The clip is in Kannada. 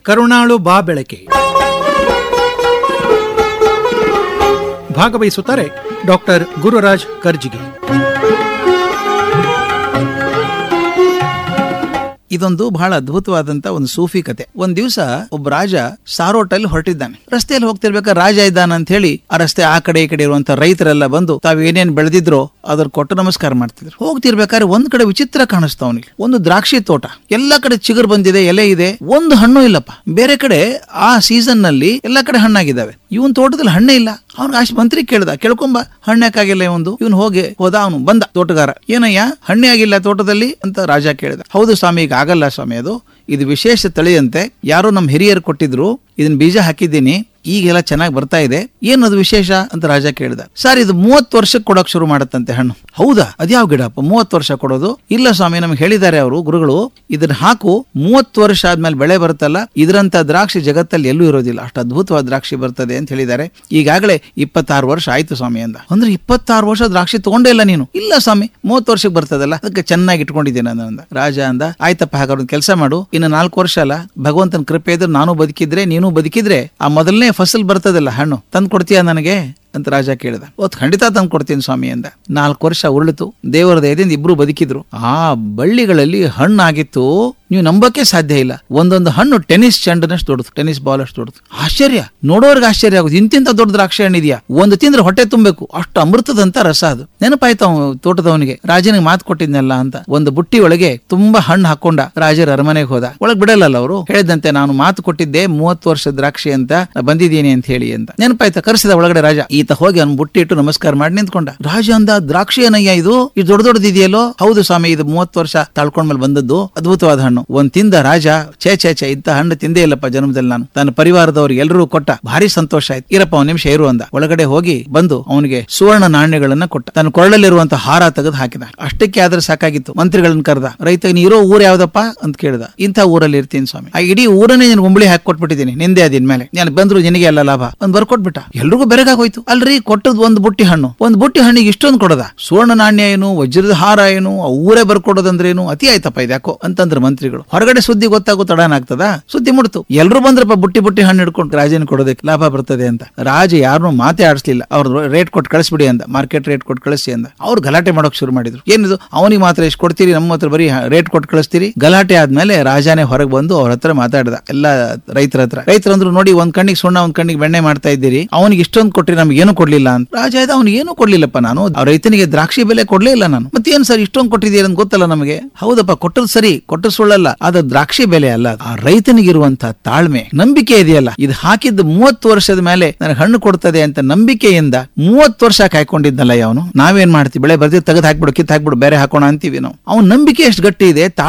ಕರುಣಾಳು ಬಾ ಬೆಳಕೆ ಭಾಗವಹಿಸುತ್ತಾರೆ ಡಾಕ್ಟರ್ ಗುರುರಾಜ್ ಕರ್ಜಿಗೆ ಇದೊಂದು ಬಹಳ ಅದ್ಭುತವಾದಂತ ಒಂದು ಸೂಫಿ ಕತೆ ಒಂದ್ ದಿವಸ ಒಬ್ಬ ರಾಜ ಸಾರೋಟಲ್ಲಿ ಹೊರಟಿದ್ದಾನೆ ರಸ್ತೆಯಲ್ಲಿ ಹೋಗ್ತಿರ್ಬೇಕಾದ್ರೆ ರಾಜ ಇದ್ದಾನ ಅಂತ ಹೇಳಿ ಆ ರಸ್ತೆ ಆ ಕಡೆ ಈ ಕಡೆ ಇರುವಂತ ರೈತರೆಲ್ಲ ಬಂದು ತಾವ್ ಏನೇನ್ ಬೆಳೆದಿದ್ರೋ ಅದ್ರ ಕೊಟ್ಟು ನಮಸ್ಕಾರ ಮಾಡ್ತಿದ್ರು ಹೋಗ್ತಿರ್ಬೇಕಾದ್ರೆ ಒಂದ್ ಕಡೆ ವಿಚಿತ್ರ ಕಾಣಿಸ್ತಾ ಅವನಿಗೆ ಒಂದು ದ್ರಾಕ್ಷಿ ತೋಟ ಎಲ್ಲಾ ಕಡೆ ಚಿಗುರು ಬಂದಿದೆ ಎಲೆ ಇದೆ ಒಂದು ಹಣ್ಣು ಇಲ್ಲಪ್ಪ ಬೇರೆ ಕಡೆ ಆ ಸೀಸನ್ ನಲ್ಲಿ ಎಲ್ಲಾ ಕಡೆ ಹಣ್ಣಾಗಿದ್ದಾವೆ ಇವನ್ ತೋಟದಲ್ಲಿ ಹಣ್ಣೇ ಇಲ್ಲ ಅವ್ನಿಗೆ ಅಷ್ಟು ಮಂತ್ರಿ ಕೇಳ್ದ ಕೇಳ್ಕೊಂಬ ಹಣ್ಣಾಕಾಗಿಲ್ಲ ಒಂದು ಇವನು ಹೋಗಿ ಹೋದ ಅವನು ಬಂದ ತೋಟಗಾರ ಏನಯ್ಯ ಹಣ್ಣೇ ಆಗಿಲ್ಲ ತೋಟದಲ್ಲಿ ಅಂತ ರಾಜ ಕೇಳಿದ ಹೌದು ಸ್ವಾಮಿ ಈಗ ಆಗಲ್ಲ ಸ್ವಾಮಿ ಅದು ಇದು ವಿಶೇಷ ತಳಿಯಂತೆ ಯಾರೋ ನಮ್ಮ ಹಿರಿಯರು ಕೊಟ್ಟಿದ್ರು ಇದನ್ನ ಬೀಜ ಹಾಕಿದ್ದೀನಿ ಈಗೆಲ್ಲ ಚೆನ್ನಾಗಿ ಬರ್ತಾ ಇದೆ ಏನದು ವಿಶೇಷ ಅಂತ ರಾಜ ಕೇಳಿದ ಸರ್ ಇದು ಮೂವತ್ತು ವರ್ಷಕ್ಕೆ ಕೊಡೋಕ್ ಶುರು ಮಾಡತ್ತಂತೆ ಹಣ್ಣು ಹೌದಾ ಅದ್ಯಾವ ಗಿಡಪ್ಪ ಮೂವತ್ತು ವರ್ಷ ಕೊಡೋದು ಇಲ್ಲ ಸ್ವಾಮಿ ನಮ್ಗೆ ಹೇಳಿದ್ದಾರೆ ಅವರು ಗುರುಗಳು ಇದನ್ನ ಹಾಕು ಮೂವತ್ತು ವರ್ಷ ಆದ್ಮೇಲೆ ಬೆಳೆ ಬರುತ್ತಲ್ಲ ಇದರಂತ ದ್ರಾಕ್ಷಿ ಜಗತ್ತಲ್ಲಿ ಎಲ್ಲೂ ಇರೋದಿಲ್ಲ ಅಷ್ಟು ಅದ್ಭುತವಾದ ದ್ರಾಕ್ಷಿ ಬರ್ತದೆ ಅಂತ ಹೇಳಿದ್ದಾರೆ ಈಗಾಗಲೇ ಇಪ್ಪತ್ತಾರು ವರ್ಷ ಆಯ್ತು ಸ್ವಾಮಿ ಅಂದ ಅಂದ್ರೆ ಇಪ್ಪತ್ತಾರು ವರ್ಷ ದ್ರಾಕ್ಷಿ ತಗೊಂಡೇ ಇಲ್ಲ ನೀನು ಇಲ್ಲ ಸ್ವಾಮಿ ಮೂವತ್ತು ವರ್ಷಕ್ಕೆ ಬರ್ತದಲ್ಲ ಅದಕ್ಕೆ ಚೆನ್ನಾಗಿ ಇಟ್ಕೊಂಡಿದ್ದೇನೆ ನಾನು ಅಂದ ರಾಜ ಅಂದ ಆಯ್ತಪ್ಪ ಹಾಗಾದ್ರೆ ಕೆಲಸ ಮಾಡು ಇನ್ನು ನಾಲ್ಕು ವರ್ಷ ಅಲ್ಲ ಭಗವಂತನ ಕೃಪೆ ಇದ್ರೆ ನಾನು ಬದುಕಿದ್ರೆ ನೀನು ಬದುಕಿದ್ರೆ ಆ ಮೊದಲನೇ ಫಸಲ್ ಬರ್ತದಲ್ಲ ಹಣ್ಣು ತಂದು ಕೊಡ್ತೀಯಾ ನನಗೆ ಅಂತ ರಾಜ ಕೇಳಿದ ಓದ್ ಖಂಡಿತ ತಂದು ಕೊಡ್ತೀನಿ ಸ್ವಾಮಿ ಅಂದ ನಾಲ್ಕು ವರ್ಷ ಉರುಳಿತು ದೇವರ ದಯದಿಂದ ಇಬ್ರು ಬದುಕಿದ್ರು ಆ ಬಳ್ಳಿಗಳಲ್ಲಿ ಹಣ್ಣು ಆಗಿತ್ತು ನೀವು ನಂಬಕ್ಕೆ ಸಾಧ್ಯ ಇಲ್ಲ ಒಂದೊಂದು ಹಣ್ಣು ಟೆನ್ನಿಸ್ ಚೆಂಡನಷ್ಟು ದೊಡ್ಡದು ಟೆನ್ನಿಸ್ ಬಾಲ್ ಅಷ್ಟು ದೊಡ್ಡದು ಆಶ್ಚರ್ಯ ನೋಡೋರ್ಗೆ ಆಶ್ಚರ್ಯ ಆಗುತ್ತೆ ಇಂತಿಂತ ದೊಡ್ಡ ದ್ರಾಕ್ಷಿ ಹಣ್ಣಿದ್ಯಾ ಒಂದು ತಿಂದ್ರೆ ಹೊಟ್ಟೆ ತುಂಬಬೇಕು ಅಷ್ಟು ಅಮೃತದಂತ ರಸ ಅದು ನೆನಪಾಯ್ತು ಅವ ತೋಟದವನಿಗೆ ರಾಜನಿಗೆ ಮಾತು ಕೊಟ್ಟಿದ್ನಲ್ಲ ಅಂತ ಒಂದು ಬುಟ್ಟಿ ಒಳಗೆ ತುಂಬಾ ಹಣ್ಣು ಹಾಕೊಂಡ ರಾಜರ ಅರಮನೆಗೆ ಹೋದ ಒಳಗ್ ಬಿಡಲ್ಲ ಅವರು ಹೇಳಿದಂತೆ ನಾನು ಮಾತು ಕೊಟ್ಟಿದ್ದೆ ಮೂವತ್ತು ವರ್ಷ ದ್ರಾಕ್ಷಿ ಅಂತ ನಾ ಬಂದಿದ್ದೀನಿ ಅಂತ ಹೇಳಿ ಅಂತ ನೆನಪಾಯ್ತಾ ಕರೆಸಿದ ಒಳಗಡೆ ರಾಜ ಈತ ಹೋಗಿ ಅವ್ನು ಬುಟ್ಟಿ ಇಟ್ಟು ನಮಸ್ಕಾರ ಮಾಡಿ ನಿಂತ್ಕೊಂಡ ರಾಜ ಅಂದ ದ್ರಾಕ್ಷಿ ಏನಯ್ಯ ಇದು ಇದು ದೊಡ್ಡ ದೊಡ್ಡದಿದೆಯಲ್ಲೋ ಹೌದು ಸ್ವಾಮಿ ಇದು ಮೂವತ್ತು ವರ್ಷ ತಾಳ್ಕೊಂಡ್ಮೇಲೆ ಬಂದದ್ದು ಅದ್ಭುತವಾದ ಹಣ್ಣು ಒಂದ್ ತಿಂದ ರಾಜ ಛೇ ಛೇ ಛೇ ಇಂತ ಹಣ್ಣು ತಿಂದೇ ಇಲ್ಲಪ್ಪ ಜನ್ಮದಲ್ಲಿ ನಾನು ತನ್ನ ಪರಿವಾರದವ್ರಿಗೆ ಎಲ್ಲರೂ ಕೊಟ್ಟ ಭಾರಿ ಸಂತೋಷ ಆಯ್ತು ಇರಪ್ಪ ಒಂದ್ ನಿಮಿಷ ಇರು ಅಂದ ಒಳಗಡೆ ಹೋಗಿ ಬಂದು ಅವನಿಗೆ ಸುವರ್ಣ ನಾಣ್ಯಗಳನ್ನ ಕೊಟ್ಟ ತನ್ನ ಕೊರಳಲ್ಲಿರುವಂತ ಹಾರ ತೆಗೆದು ಹಾಕಿದ ಅಷ್ಟಕ್ಕೆ ಆದ್ರೆ ಸಾಕಾಗಿತ್ತು ಮಂತ್ರಿಗಳನ್ನ ಕರೆದ ರೈತ ನೀ ಇರೋ ಊರ್ ಯಾವ್ದಪ್ಪ ಅಂತ ಕೇಳಿದ ಇಂಥ ಊರಲ್ಲಿ ಇರ್ತೀನಿ ಸ್ವಾಮಿ ಆ ಇಡೀ ಊರನ್ನೇ ನಿನ್ ಗುಂಬಳಿ ಹಾಕಿ ಕೊಟ್ಬಿಟ್ಟಿದ್ದೀನಿ ನಿಂದೆ ಅದಿನ್ ಮೇಲೆ ನಾನು ಬಂದ್ರು ನಿನಗೆ ಎಲ್ಲ ಲಾಭ ಒಂದ್ ಬರ್ಕೊಟ್ಬಿಟ್ಟ ಎಲ್ರಿಗೂ ಬೆರಗಾಗೋಯ್ತು ಅಲ್ರಿ ಕೊಟ್ಟದ್ ಒಂದು ಬುಟ್ಟಿ ಹಣ್ಣು ಒಂದ್ ಬುಟ್ಟಿ ಹಣ್ಣಿಗೆ ಇಷ್ಟೊಂದು ಕೊಡದ ಸುವರ್ಣ ನಾಣ್ಯ ಏನು ವಜ್ರದ ಹಾರ ಏನು ಆ ಊರೇ ಬರ್ಕೊಡೋದಂದ್ರೇನು ಅತಿ ಆಯ್ತಪ್ಪ ಇದ್ಯಾಕೋ ಅಂತಂದ್ರ ಮಂತ್ರಿಗಳು ಹೊರಗಡೆ ಸುದ್ದಿ ಗೊತ್ತಾಗೋ ತಡಾನ ಆಗ್ತದ ಸುದ್ದಿ ಮುಡ್ತು ಎಲ್ರು ಬಂದ್ರಪ್ಪ ಬುಟ್ಟಿ ಬುಟ್ಟಿ ಹಣ್ಣು ಹಿಡ್ಕೊಂಡು ರಾಜನ ಕೊಡೋದಕ್ಕೆ ಲಾಭ ಬರ್ತದೆ ಅಂತ ರಾಜ ಯಾರನ್ನೂ ಮಾತೇ ಆಡಿಸ್ಲಿಲ್ಲ ಅವ್ರು ರೇಟ್ ಕೊಟ್ಟು ಕಳಿಸ್ಬಿಡಿ ಅಂತ ಮಾರ್ಕೆಟ್ ರೇಟ್ ಕೊಟ್ಟು ಕಳಿಸಿ ಅಂತ ಅವ್ರು ಗಲಾಟೆ ಮಾಡೋಕ್ ಶುರು ಮಾಡಿದ್ರು ಏನಿದು ಅವನಿಗೆ ಮಾತ್ರ ಎಷ್ಟು ಕೊಡ್ತೀರಿ ನಮ್ಮ ಹತ್ರ ಬರೀ ರೇಟ್ ಕೊಟ್ಟು ಕಳಿಸ್ತೀರಿ ಗಲಾಟೆ ಆದ್ಮೇಲೆ ರಾಜಾನೇ ಹೊರಗೆ ಬಂದು ಅವ್ರ ಹತ್ರ ಮಾತಾಡ್ದ ಎಲ್ಲ ರೈತರ ಹತ್ರ ರೈತರಂದ್ರು ನೋಡಿ ಒಂದ್ ಕಣ್ಣಿಗೆ ಸುಣ್ಣ ಒಂದ್ ಕಣ್ಣಿಗೆ ಬೆಣ್ಣೆ ಮಾಡ್ತಾ ಇದ್ದೀರಿ ಅವನಿಗೆ ಇಷ್ಟೊಂದು ಕೊಟ್ರಿ ನಮ್ಗೆ ಏನು ಕೊಡ್ಲಿಲ್ಲ ಅಂತ ರಾಜ ಇದ್ದ ಅವ್ನಿಗೆ ಏನು ಕೊಡ್ಲಿಲ್ಲಪ್ಪ ನಾನು ಆ ರೈತನಿಗೆ ದ್ರಾಕ್ಷಿ ಬೆಲೆ ಕೊಡ್ಲೇ ಇಲ್ಲ ನಾನು ಮತ್ತೇನ್ ಸರ್ ಇಷ್ಟೊಂದು ಕೊಟ್ಟಿದ್ದೀರಿ ಅಂತ ಗೊತ್ತಲ್ಲ ನಮಗೆ ಹೌದಪ್ಪ ಕೊಟ್ಟದ್ದು ಸರಿ ಕೊಟ್ಟದ್ದು ಸುಳ್ಳಲ್ಲ ಆದ ದ್ರಾಕ್ಷಿ ಬೆಲೆ ಅಲ್ಲ ಅದು. ಆ ರೈತನಿಗಿರುವಂತ ತಾಳ್ಮೆ ನಂಬಿಕೆ ಇದೆಯಲ್ಲ ಇದು ಹಾಕಿದ್ದು ಮೂವತ್ತು ವರ್ಷದ ಮೇಲೆ ನನಗೆ ಹಣ್ಣು ಕೊಡ್ತದೆ ಅಂತ ನಂಬಿಕೆಯಿಂದ ಮೂವತ್ತು ವರ್ಷ ಕಾಯ್ಕೊಂಡಿದ್ದಲ್ಲ ಅವನು ನಾವೇನ್ ಮಾಡ್ತೀವಿ ಬೆಳೆ ಬರ್ದಿ ತೆಗೆದು ಹಾಕ್ಬಿಡು ಕಿತ್ತು ಹಾಕ್ಬಿಡು ಬೇರೆ ಹಾಕೋಣ ಅಂತೀವಿ ನಾವು ಅವ್ನ ನಂಬಿಕೆ ಎಷ್ಟು ಗಟ್ಟಿ ಇದೆ